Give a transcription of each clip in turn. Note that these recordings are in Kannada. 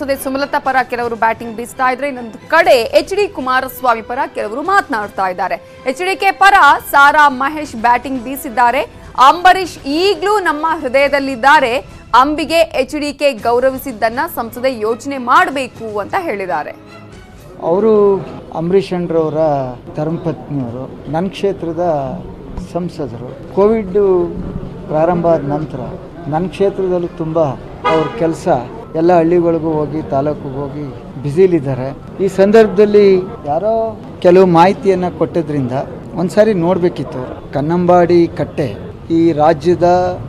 ಸಂಸದೆ ಸುಮಲತಾ ಪರ ಕೆಲವರು ಬ್ಯಾಟಿಂಗ್ ಬೀಸ್ತಾ ಇದ್ರೆ ಇನ್ನೊಂದು ಕಡೆ ಎಚ್ ಡಿ ಕುಮಾರಸ್ವಾಮಿ ಪರ ಕೆಲವರು ಮಾತನಾಡ್ತಾ ಇದ್ದಾರೆ ಎಚ್ ಕೆ ಪರ ಸಾರಾ ಮಹೇಶ್ ಬ್ಯಾಟಿಂಗ್ ಬೀಸಿದ್ದಾರೆ ಅಂಬರೀಶ್ ಈಗ್ಲೂ ನಮ್ಮ ಹೃದಯದಲ್ಲಿದ್ದಾರೆ ಅಂಬಿಗೆ ಎಚ್ ಕೆ ಗೌರವಿಸಿದ್ದನ್ನ ಸಂಸದೆ ಯೋಚನೆ ಮಾಡಬೇಕು ಅಂತ ಹೇಳಿದ್ದಾರೆ ಅವರು ಅಂಬರೀಷ್ ಅಣ್ಣರವರ ಧರ್ಮಪತ್ನಿಯವರು ನನ್ನ ಕ್ಷೇತ್ರದ ಸಂಸದರು ಕೋವಿಡ್ ಪ್ರಾರಂಭ ಆದ ನಂತರ ನನ್ನ ಕ್ಷೇತ್ರದಲ್ಲೂ ತುಂಬ ಅವ್ರ ಕೆಲಸ ಎಲ್ಲ ಹಳ್ಳಿಗಳಿಗೂ ಹೋಗಿ ತಾಲೂಕಿಗೆ ಹೋಗಿ ಬ್ಯುಸಿಲಿದ್ದಾರೆ ಈ ಸಂದರ್ಭದಲ್ಲಿ ಯಾರೋ ಕೆಲವು ಮಾಹಿತಿಯನ್ನು ಕೊಟ್ಟಿದ್ರಿಂದ ಒಂದ್ಸಾರಿ ನೋಡಬೇಕಿತ್ತು ಅವರು ಕನ್ನಂಬಾಡಿ ಕಟ್ಟೆ ಈ ರಾಜ್ಯದ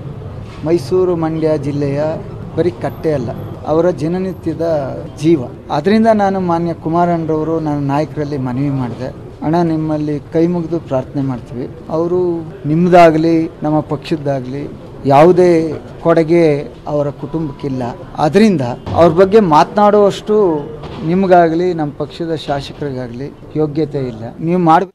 ಮೈಸೂರು ಮಂಡ್ಯ ಜಿಲ್ಲೆಯ ಬರೀ ಕಟ್ಟೆ ಅಲ್ಲ ಅವರ ದಿನನಿತ್ಯದ ಜೀವ ಅದರಿಂದ ನಾನು ಮಾನ್ಯ ಕುಮಾರಣ್ಣರವರು ನನ್ನ ನಾಯಕರಲ್ಲಿ ಮನವಿ ಮಾಡಿದೆ ಅಣ್ಣ ನಿಮ್ಮಲ್ಲಿ ಕೈ ಮುಗಿದು ಪ್ರಾರ್ಥನೆ ಮಾಡ್ತೀವಿ ಅವರು ನಿಮ್ಮದಾಗಲಿ ನಮ್ಮ ಪಕ್ಷದ್ದಾಗಲಿ ಯಾವುದೇ ಕೊಡುಗೆ ಅವರ ಕುಟುಂಬಕ್ಕಿಲ್ಲ ಅದರಿಂದ ಅವ್ರ ಬಗ್ಗೆ ಮಾತನಾಡುವಷ್ಟು ನಿಮಗಾಗಲಿ ನಮ್ಮ ಪಕ್ಷದ ಶಾಸಕರಿಗಾಗಲಿ ಯೋಗ್ಯತೆ ಇಲ್ಲ ನೀವು ಮಾಡಿ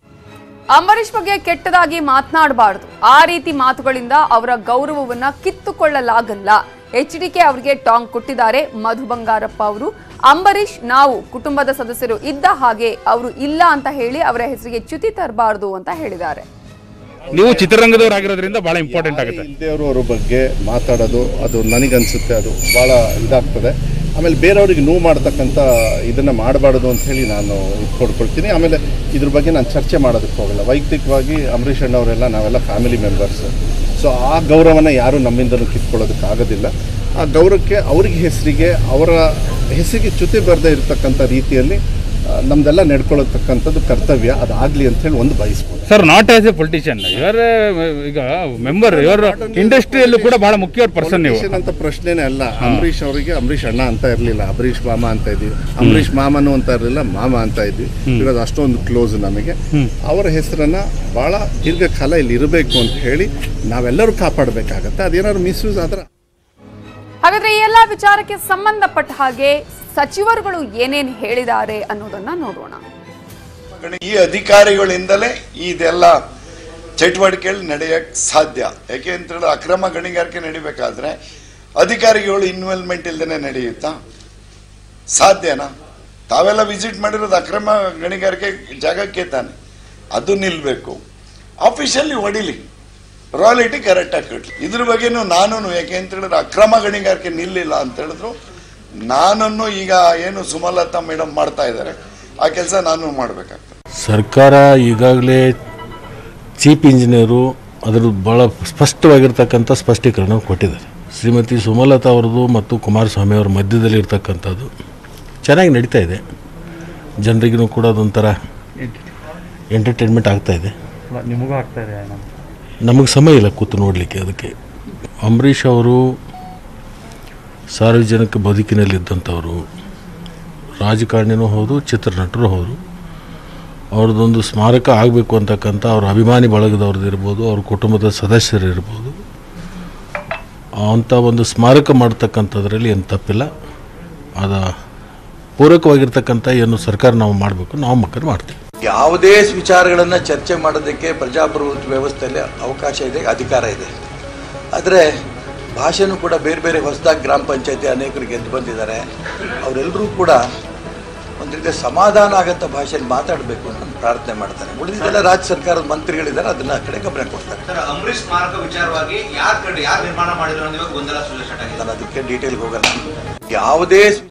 ಅಂಬರೀಶ್ ಬಗ್ಗೆ ಕೆಟ್ಟದಾಗಿ ಮಾತನಾಡಬಾರದು ಆ ರೀತಿ ಮಾತುಗಳಿಂದ ಅವರ ಗೌರವವನ್ನ ಕಿತ್ತುಕೊಳ್ಳಲಾಗಲ್ಲ ಎಚ್ ಕೆ ಅವರಿಗೆ ಟಾಂಗ್ ಕೊಟ್ಟಿದ್ದಾರೆ ಮಧು ಬಂಗಾರಪ್ಪ ಅವರು ಅಂಬರೀಶ್ ನಾವು ಕುಟುಂಬದ ಸದಸ್ಯರು ಇದ್ದ ಹಾಗೆ ಅವರು ಇಲ್ಲ ಅಂತ ಹೇಳಿ ಅವರ ಹೆಸರಿಗೆ ಚ್ಯುತಿ ತರಬಾರದು ಅಂತ ಹೇಳಿದ್ದಾರೆ ನೀವು ಚಿತ್ರರಂಗದವರಾಗಿರೋದ್ರಿಂದ ಬಹಳ ಇಂಪಾರ್ಟೆಂಟ್ ಆಗುತ್ತೆ ಇಲ್ದೇವರು ಅವ್ರ ಬಗ್ಗೆ ಮಾತಾಡೋದು ಅದು ನನಗನ್ಸುತ್ತೆ ಅದು ಭಾಳ ಇದಾಗ್ತದೆ ಆಮೇಲೆ ಬೇರೆಯವ್ರಿಗೆ ನೋವು ಮಾಡ್ತಕ್ಕಂಥ ಇದನ್ನು ಮಾಡಬಾರ್ದು ಅಂತ ಹೇಳಿ ನಾನು ಕೊಡ್ಕೊಳ್ತೀನಿ ಆಮೇಲೆ ಇದ್ರ ಬಗ್ಗೆ ನಾನು ಚರ್ಚೆ ಮಾಡೋದಕ್ಕೆ ಹೋಗಲ್ಲ ವೈಯಕ್ತಿಕವಾಗಿ ಅಂಬರೀಷ್ ಅಣ್ಣವರೆಲ್ಲ ನಾವೆಲ್ಲ ಫ್ಯಾಮಿಲಿ ಮೆಂಬರ್ಸ್ ಸೊ ಆ ಗೌರವನ ಯಾರೂ ನಮ್ಮಿಂದಲೂ ಕಿತ್ಕೊಳ್ಳೋದಕ್ಕೆ ಆಗೋದಿಲ್ಲ ಆ ಗೌರವಕ್ಕೆ ಅವ್ರಿಗೆ ಹೆಸರಿಗೆ ಅವರ ಹೆಸರಿಗೆ ಚ್ಯುತಿ ಬರದೇ ಇರತಕ್ಕಂಥ ರೀತಿಯಲ್ಲಿ ಆ, ನಮ್ದೆಲ್ಲ ನಡ್ಕೊಳ್ಳತಕ್ಕಂಥದ್ದು ಕರ್ತವ್ಯ ಅದಾಗಲಿ ಅಂತ ಹೇಳಿ ಒಂದು ಬಯಸ್ಬೋದು sir not as a politician ಇವರ ಈಗ ಮೆಂಬರ್ ಇವರ ಇಂಡಸ್ಟ್ರಿಯಲ್ಲೂ ಕೂಡ ಬಹಳ ಮುಖ್ಯವಾದ ಪರ್ಸನ್ ನೀವು Politician ಅಂತ ಪ್ರಶ್ನೆನೇ ಅಲ್ಲ ಅಂಬರೀಷ್ ಅವರಿಗೆ ಅಂಬರೀಷ್ ಅಣ್ಣ ಅಂತ ಇರಲಿಲ್ಲ ಅಂಬರೀಷ್ ಮಾಮ ಅಂತ ಇದ್ವಿ ಅಂಬರೀಷ್ ಮಾಮನು ಅಂತ ಇರಲಿಲ್ಲ ಮಾಮ ಅಂತ ಇದ್ವಿ ಇರೋದು ಅಷ್ಟೊಂದು ಕ್ಲೋಸ್ ನಮಗೆ ಅವರ ಹೆಸರನ್ನ ಬಹಳ ದೀರ್ಘಕಾಲ ಇಲ್ಲಿ ಇರಬೇಕು ಅಂತ ಹೇಳಿ ನಾವೆಲ್ಲರೂ ಕಾಪಾಡಬೇಕಾಗತ್ತೆ ಅದೇನಾದ್ರು ಮಿಸ್ಯೂಸ್ ಆದ್ರೆ ಹಾಗಾದ್ರೆ ಈ ಎಲ್ಲಾ ವಿಚಾರಕ್ಕೆ ಸಂಬಂಧಪಟ್ಟ ಹಾಗೆ ಸಚಿವರುಗಳು ಏನೇನು ಹೇಳಿದ್ದಾರೆ ಅನ್ನೋದನ್ನ ನೋಡೋಣ ಈ ಅಧಿಕಾರಿಗಳಿಂದಲೇ ಇದೆಲ್ಲ ಚಟುವಟಿಕೆಗಳು ನಡೆಯಕ್ಕೆ ಸಾಧ್ಯ ಯಾಕೆ ಅಂತ ಹೇಳಿದ್ರೆ ಅಕ್ರಮ ಗಣಿಗಾರಿಕೆ ನಡಿಬೇಕಾದ್ರೆ ಅಧಿಕಾರಿಗಳು ಇನ್ವಾಲ್ವ್ಮೆಂಟ್ ಇಲ್ದೇನೆ ನಡೆಯುತ್ತಾ ಸಾಧ್ಯನಾ ತಾವೆಲ್ಲ ವಿಸಿಟ್ ಮಾಡಿರೋದು ಅಕ್ರಮ ಗಣಿಗಾರಿಕೆ ಜಾಗಕ್ಕೆ ತಾನೆ ಅದು ನಿಲ್ಬೇಕು ಆಫೀಸಲ್ಲಿ ಹೊಡಿಲಿ ರಾಯಲಿಟಿ ಕರೆಕ್ಟಾಗಿ ಕಟ್ಲಿ ಇದ್ರ ಬಗ್ಗೆನೂ ನಾನು ಯಾಕೆ ಅಂತ ಹೇಳಿದ್ರೆ ಅಕ್ರಮ ಗಣಿಗಾರಿಕೆ ನಿಲ್ಲಿಲ್ಲ ಅಂತ ಹೇಳಿದ್ರು ನಾನನ್ನು ಈಗ ಏನು ಸುಮಲತಾ ಮೇಡಮ್ ಮಾಡ್ತಾ ಇದ್ದಾರೆ ಆ ಕೆಲಸ ನಾನು ಮಾಡಬೇಕಾಗ್ತದೆ ಸರ್ಕಾರ ಈಗಾಗಲೇ ಚೀಫ್ ಇಂಜಿನಿಯರು ಅದರದ್ದು ಭಾಳ ಸ್ಪಷ್ಟವಾಗಿರ್ತಕ್ಕಂಥ ಸ್ಪಷ್ಟೀಕರಣ ಕೊಟ್ಟಿದ್ದಾರೆ ಶ್ರೀಮತಿ ಸುಮಲತಾ ಅವ್ರದ್ದು ಮತ್ತು ಕುಮಾರಸ್ವಾಮಿ ಅವರ ಮಧ್ಯದಲ್ಲಿ ಇರ್ತಕ್ಕಂಥದ್ದು ಚೆನ್ನಾಗಿ ನಡೀತಾ ಇದೆ ಜನರಿಗೂ ಕೂಡ ಅದೊಂಥರ ಎಂಟರ್ಟೈನ್ಮೆಂಟ್ ಆಗ್ತಾ ಇದೆ ನಿಮಗೂ ಆಗ್ತಾ ಇದೆ ನಮಗೆ ಸಮಯ ಇಲ್ಲ ಕೂತು ನೋಡಲಿಕ್ಕೆ ಅದಕ್ಕೆ ಅಂಬರೀಷ್ ಅವರು ಸಾರ್ವಜನಿಕ ಬದುಕಿನಲ್ಲಿದ್ದಂಥವರು ರಾಜಕಾರಣಿನೂ ಹೌದು ಚಿತ್ರನಟರು ಹೌದು ಅವ್ರದ್ದೊಂದು ಸ್ಮಾರಕ ಆಗಬೇಕು ಅಂತಕ್ಕಂಥ ಅವ್ರ ಅಭಿಮಾನಿ ಬಳಗದವ್ರದ್ದು ಇರ್ಬೋದು ಅವ್ರ ಕುಟುಂಬದ ಸದಸ್ಯರು ಇರ್ಬೋದು ಅಂಥ ಒಂದು ಸ್ಮಾರಕ ಮಾಡ್ತಕ್ಕಂಥದ್ರಲ್ಲಿ ಏನು ತಪ್ಪಿಲ್ಲ ಅದ ಪೂರಕವಾಗಿರ್ತಕ್ಕಂಥ ಏನು ಸರ್ಕಾರ ನಾವು ಮಾಡಬೇಕು ನಾವು ಮಕ್ಕಳು ಮಾಡ್ತೀವಿ ಯಾವುದೇ ವಿಚಾರಗಳನ್ನು ಚರ್ಚೆ ಮಾಡೋದಕ್ಕೆ ಪ್ರಜಾಪ್ರಭುತ್ವ ವ್ಯವಸ್ಥೆಯಲ್ಲಿ ಅವಕಾಶ ಇದೆ ಅಧಿಕಾರ ಇದೆ ಆದರೆ ಭಾಷೆನೂ ಕೂಡ ಬೇರೆ ಬೇರೆ ಹೊಸದಾಗಿ ಗ್ರಾಮ ಪಂಚಾಯತಿ ಅನೇಕರು ಗೆದ್ದು ಬಂದಿದ್ದಾರೆ ಅವರೆಲ್ಲರೂ ಕೂಡ ಒಂದು ರೀತಿಯ ಸಮಾಧಾನ ಆಗಂತ ಭಾಷೆಯಲ್ಲಿ ಮಾತಾಡಬೇಕು ಅಂತ ನಾನು ಪ್ರಾರ್ಥನೆ ಮಾಡ್ತಾರೆ ಉಳಿದಿದ್ದೆಲ್ಲ ರಾಜ್ಯ ಸರ್ಕಾರದ ಮಂತ್ರಿಗಳಿದ್ದಾರೆ ಅದನ್ನ ಆ ಕಡೆ ಗಮನ ಕೊಡ್ತಾರೆ ಸರ್ ಅಂಬರೀಷ್ ಸ್ಮಾರಕ ವಿಚಾರವಾಗಿ ಯಾರ್ ಕಡೆ ಯಾರು ನಿರ್ಮಾಣ ಮಾಡಿದ್ರು ಅನ್ನೋ ಗೊಂದಲ ಸ್ಟಾರ್ಟ್ ಆಗಿದೆ ನಾನು ಅದಕ್ಕೆ ಡೀಟೇಲ್ಗೆ ಹೋಗಲ್ಲ ಯಾವುದೇ